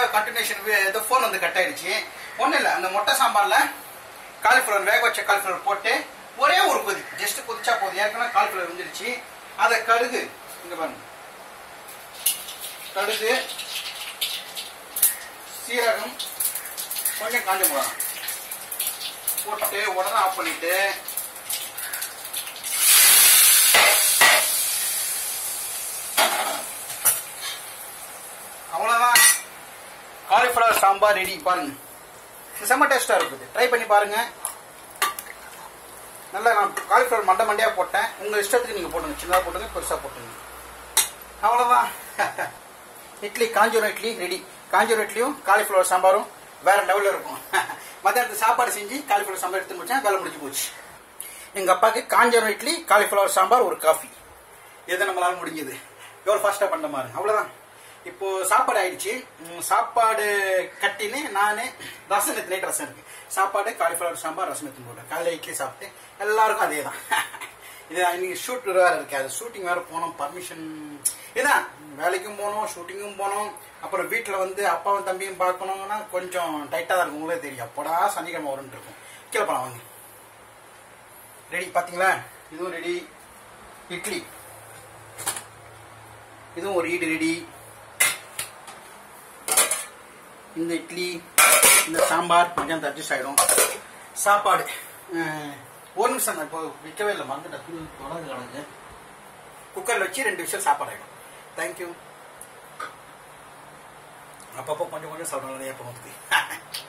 continuation ஏதோ phone வந்து cut ஆயிடுச்சு ஒன்றும் இல்லை அந்த முட்டை சாம்பாரில் காலிஃப்ளவர் வேக வச்ச காலிஃப்ளவர் போட்டு ஒரே ஒரு கொதி ஜஸ்ட் கொதிச்சா போதும் ஏற்கனவே காலிஃப்ளவர் வந்துருச்சு அதை கடுகு இங்க பாருங்க கடுகு சீரகம் கொஞ்சம் காஞ்ச மிளகாய் போட்டு உடனே ஆஃப் பண்ணிட்டு அவ்வளோதான் காலிஃப்ளவர் சாம்பார் ரெடி பாருங்க இது செம்ம டேஸ்ட்டாக இருக்குது ட்ரை பண்ணி பாருங்க நல்லா நான் காலிஃப்ளவர் மண்டை மண்டையாக போட்டேன் உங்கள் இஷ்டத்துக்கு நீங்கள் போட்டுங்க சின்னதாக போட்டுங்க பெருசாக போட்டுங்க அவ்வளோதான் இட்லி காஞ்சூரம் இட்லி ரெடி காஞ்சூரம் இட்லியும் காலிஃப்ளவர் சாம்பாரும் வேற லெவலில் இருக்கும் மத்தியானத்து சாப்பாடு செஞ்சு காலிஃப்ளவர் சாம்பார் எடுத்து முடிச்சேன் வேலை முடிஞ்சு போச்சு எங்கள் அப்பாவுக்கு காஞ்சூரம் இட்லி காலிஃப்ளவர் சாம்பார் ஒரு காஃபி எது நம்மளால முடிஞ்சது எவ்வளோ ஃபாஸ்ட்டாக பண்ண மாதிரி அவ்வளோதான் இப்போ சாப்பாடு ஆயிடுச்சு ம், சாப்பாடு கட்டின்னு நான் ரசம் நேற்று நைட் ரசம் இருக்கு சாப்பாடு காலிஃப்ளவர் சாம்பார் ரசம் எடுத்து போட்டேன் காலையில் இட்லி சாப்பிட்டு எல்லாருக்கும் அதே தான் இது இன்னைக்கு ஷூட் வேற இருக்கு அது ஷூட்டிங் வேற போனோம் பர்மிஷன் இதான் வேலைக்கும் போனோம் ஷூட்டிங்கும் போனோம் அப்புறம் வீட்டில் வந்து அப்பாவும் தம்பியும் பார்க்கணும்னா கொஞ்சம் டைட்டாக தான் இருக்கும் உங்களே தெரியும் அப்போடா சனிக்கிழமை வரும்னு இருக்கும் கீழே போலாம் வாங்க ரெடி பார்த்தீங்களா இதுவும் ரெடி இட்லி இதுவும் ஒரு ஈடு ரெடி இந்த இட்லி இந்த சாம்பார் மத்தியானம் அட்ஜஸ்ட் ஆகிடும் சாப்பாடு அஹ், ஒரு நிமிஷம் தான் இப்போ விற்கவே இல்லை மறந்துட்டேன் தொடர்ந்து கிடக்கு குக்கரில் வச்சு ரெண்டு விஷயம் சாப்பாடு ஆகிடும் தேங்க்யூ அப்பப்போ கொஞ்சம் கொஞ்சம் சாப்பிடணும் ஏப்பம் வந்து